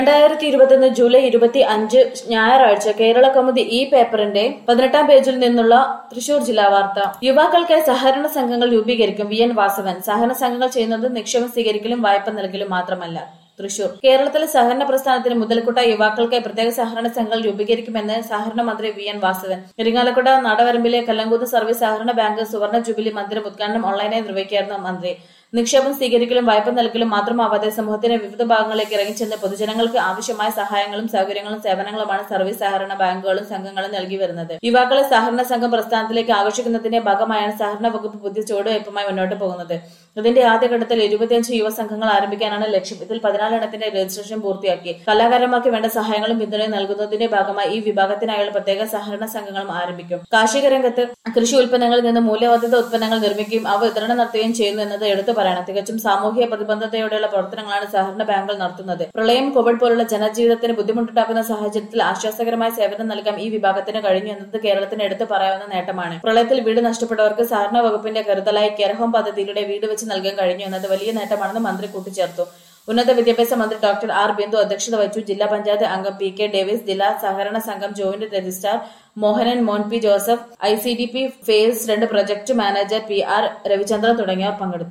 രണ്ടായിരത്തി ഇരുപത്തിയൊന്ന് ജൂലൈ ഇരുപത്തി അഞ്ച് ഞായറാഴ്ച കേരള കൗമുദി ഈ പേപ്പറിന്റെ പതിനെട്ടാം പേജിൽ നിന്നുള്ള തൃശൂർ ജില്ലാ വാർത്ത യുവാക്കൾക്കായി സഹകരണ സംഘങ്ങൾ രൂപീകരിക്കും വി എൻ വാസവൻ സഹകരണ സംഘങ്ങൾ ചെയ്യുന്നത് നിക്ഷേപം സ്വീകരിക്കലും വായ്പ നൽകലും മാത്രമല്ല തൃശൂർ കേരളത്തിലെ സഹകരണ പ്രസ്ഥാനത്തിന് മുതൽക്കൂട്ട യുവാക്കൾക്കായി പ്രത്യേക സഹകരണ സംഘങ്ങൾ രൂപീകരിക്കുമെന്ന് സഹകരണ മന്ത്രി വി എൻ വാസവൻ ഇരിങ്ങാലക്കുട നടവരമ്പിലെ കല്ലങ്കൂത്ത് സർവീസ് സഹകരണ ബാങ്ക് സുവർണ ജൂബിലി മന്ദിരം ഉദ്ഘാടനം ഓൺലൈനായി നിർവഹിക്കുകയായിരുന്നു മന്ത്രി നിക്ഷേപം സ്വീകരിക്കലും വായ്പ നൽകലും മാത്രമാവാതെ സമൂഹത്തിന്റെ വിവിധ ഭാഗങ്ങളിലേക്ക് ഇറങ്ങിച്ചെന്ന് പൊതുജനങ്ങൾക്ക് ആവശ്യമായ സഹായങ്ങളും സൗകര്യങ്ങളും സേവനങ്ങളുമാണ് സർവീസ് സഹകരണ ബാങ്കുകളും സംഘങ്ങളും നൽകി വരുന്നത് യുവാക്കളെ സഹകരണ സംഘം പ്രസ്ഥാനത്തിലേക്ക് ആകർഷിക്കുന്നതിന്റെ ഭാഗമായാണ് സഹകരണ വകുപ്പ് പുതിയ ചുവടുവയ്പുമായി മുന്നോട്ട് പോകുന്നത് ഇതിന്റെ ആദ്യഘട്ടത്തിൽ ഇരുപത്തിയഞ്ച് യുവ സംഘങ്ങൾ ആരംഭിക്കാനാണ് ലക്ഷ്യം ഇതിൽ പതിനാല് എണ്ണത്തിന്റെ രജിസ്ട്രേഷൻ പൂർത്തിയാക്കി കലാകാരന്മാർക്ക് വേണ്ട സഹായങ്ങളും പിന്തുണയും നൽകുന്നതിന്റെ ഭാഗമായി ഈ വിഭാഗത്തിനായുള്ള പ്രത്യേക സഹകരണ സംഘങ്ങളും ആരംഭിക്കും കാർഷിക രംഗത്ത് കൃഷി ഉൽപ്പന്നങ്ങളിൽ നിന്ന് മൂല്യവർദ്ധിത ഉൽപ്പന്നങ്ങൾ നിർമ്മിക്കുകയും അവ വിതരണം നടത്തുകയും ചെയ്യുന്നു എന്നത് എടുത്തു പറയണം തികച്ചും സാമൂഹിക പ്രതിബദ്ധതയോടെയുള്ള പ്രവർത്തനങ്ങളാണ് സഹകരണ ബാങ്കുകൾ നടത്തുന്നത് പ്രളയം കോവിഡ് പോലുള്ള ജനജീവിതത്തിന് ബുദ്ധിമുട്ടുണ്ടാക്കുന്ന സാഹചര്യത്തിൽ ആശ്വാസകരമായ സേവനം നൽകാൻ ഈ വിഭാഗത്തിന് കഴിഞ്ഞു എന്നത് കേരളത്തിന് എടുത്തു പറയാവുന്ന നേട്ടമാണ് പ്രളയത്തിൽ വീട് നഷ്ടപ്പെട്ടവർക്ക് സഹകരണ വകുപ്പിന്റെ കരുതലായി കെയർ ഹോം പദ്ധതിയിലൂടെ വീട് വെച്ച് നൽകാൻ കഴിഞ്ഞു എന്നത് വലിയ നേട്ടമാണെന്ന് മന്ത്രി കൂട്ടിച്ചേർത്തു ഉന്നത വിദ്യാഭ്യാസ മന്ത്രി ഡോക്ടർ ആർ ബിന്ദു അധ്യക്ഷത വഹിച്ചു ജില്ലാ പഞ്ചായത്ത് അംഗം പി കെ ഡേവിസ് ജില്ലാ സഹകരണ സംഘം joint registrar Mohanan Mon P Joseph I C D P phase രണ്ട് project manager P R Ravichandran തുടങ്ങിയവർ പങ്കെടുത്തു